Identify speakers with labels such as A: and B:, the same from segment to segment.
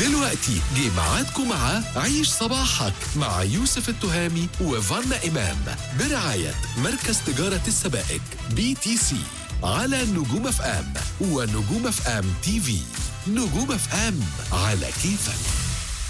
A: دلوقتي جه ميعادكم مع عيش صباحك مع يوسف التهامي وفانا إمام برعاية مركز تجارة السبائك بي تي سي على نجوم اف ام ونجوم اف ام تي في نجوم اف ام على كيفك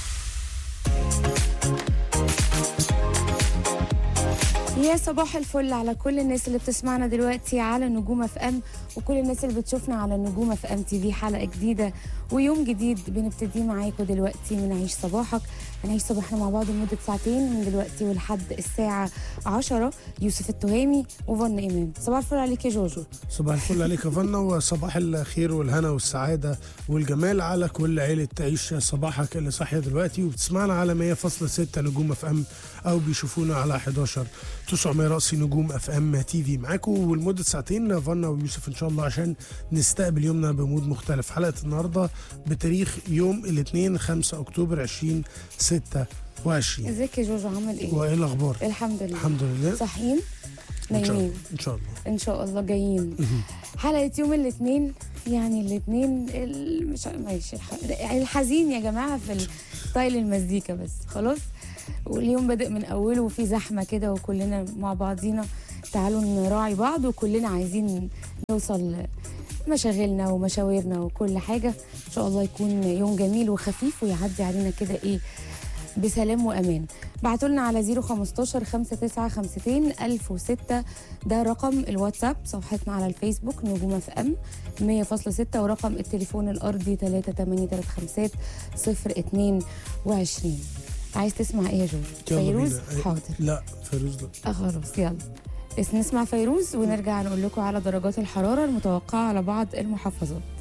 B: يا صباح الفل على كل الناس اللي بتسمعنا دلوقتي على نجوم اف ام وكل الناس اللي بتشوفنا على نجوم اف ام تي في حلقه جديده ويوم جديد بنبتدي معاكم دلوقتي من عيش صباحك هنعيش صباحنا مع بعض لمده ساعتين من دلوقتي ولحد الساعه 10 يوسف التهامي وفن ايمان صباح الفل عليك يا جوجو
C: صباح الفل عليك يا فنا وصباح الخير والهنا والسعادة والجمال على كل عيلة تعيش صباحك اللي صاحية دلوقتي وبتسمعنا على 100.6 نجوم اف ام او بيشوفونا على 11 900 رأسي نجوم اف ام تي في معاكم ولمدة ساعتين فنا ويوسف ان شاء الله عشان نستقبل يومنا بمود مختلف حلقة النهاردة بتاريخ يوم الاثنين 5 اكتوبر 2026
B: ازيك يا جوجو عامل ايه
C: وايه الاخبار؟
B: الحمد لله
C: الحمد لله
B: صاحيين
C: ان شاء
B: نايمين
C: الله ان شاء الله
B: ان شاء الله جايين حلقه يوم الاثنين يعني الاثنين ال- مش ماشي الح- الحزين يا جماعه في ستايل المزيكا بس خلاص واليوم بادئ من اوله وفي زحمه كده وكلنا مع بعضينا تعالوا نراعي بعض وكلنا عايزين نوصل مشاغلنا ومشاويرنا وكل حاجه ان شاء الله يكون يوم جميل وخفيف ويعدي علينا كده ايه بسلام وامان بعتوا لنا على 015 5952 1006 ده رقم الواتساب صفحتنا على الفيسبوك نجوم اف ام 100.6 ورقم التليفون الارضي 3835 022 عايز تسمع ايه يا جو؟
C: يلا
B: فيروز
C: بينا.
B: حاضر
C: لا فيروز لا
B: آه خلاص يلا بس نسمع فيروز ونرجع نقول لكم على درجات الحراره المتوقعه على بعض المحافظات